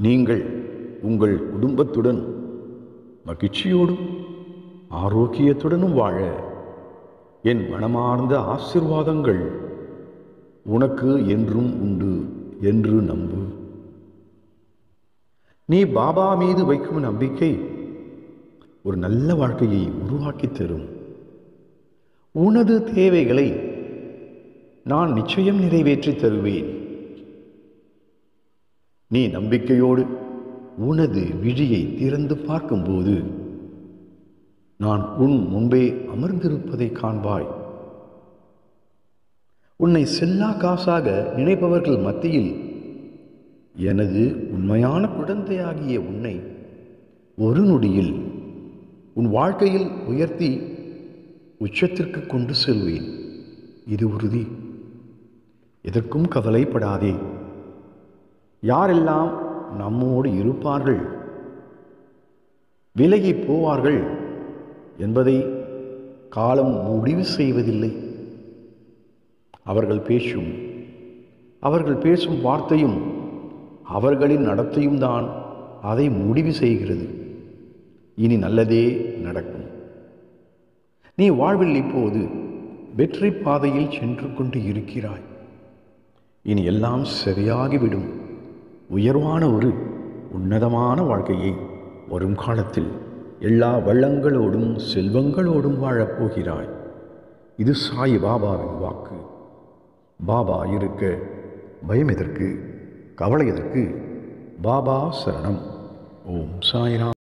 நீங்கள் உங்கள் குடும்பத்துடன் மகிழ்ச்சியோடும் ஆரோக்கியத்துடனும் வாழ என் மனமார்ந்த ஆசிர்வாதங்கள் உனக்கு என்றும் உண்டு என்று நம்பு நீ பாபா மீது வைக்கும் நம்பிக்கை ஒரு நல்ல வாழ்க்கையை உருவாக்கித் தரும் உனது தேவைகளை நான் நிச்சயம் நிறைவேற்றித் தருவேன் நீ நம்பிக்கையோடு உனது விழியை திறந்து பார்க்கும்போது நான் உன் முன்பே அமர்ந்திருப்பதை காண்பாய் உன்னை செல்லா காசாக நினைப்பவர்கள் மத்தியில் எனது உண்மையான குழந்தையாகிய உன்னை ஒரு நொடியில் உன் வாழ்க்கையில் உயர்த்தி உச்சத்திற்கு கொண்டு செல்வேன் இது உறுதி எதற்கும் கவலைப்படாதே யாரெல்லாம் நம்மோடு இருப்பார்கள் விலகி போவார்கள் என்பதை காலம் முடிவு செய்வதில்லை அவர்கள் பேசும் அவர்கள் பேசும் வார்த்தையும் அவர்களின் நடத்தையும் தான் அதை முடிவு செய்கிறது இனி நல்லதே நடக்கும் நீ வாழ்வில் இப்போது வெற்றி பாதையில் சென்று கொண்டு இருக்கிறாய் இனி எல்லாம் சரியாகிவிடும் உயர்வான ஒரு உன்னதமான வாழ்க்கையை வரும் காலத்தில் எல்லா வள்ளங்களோடும் செல்வங்களோடும் வாழப்போகிறாய் இது சாய் பாபாவின் வாக்கு பாபா இருக்க பயம் எதற்கு கவலை எதற்கு பாபா சரணம் ஓம் சாய்ராம்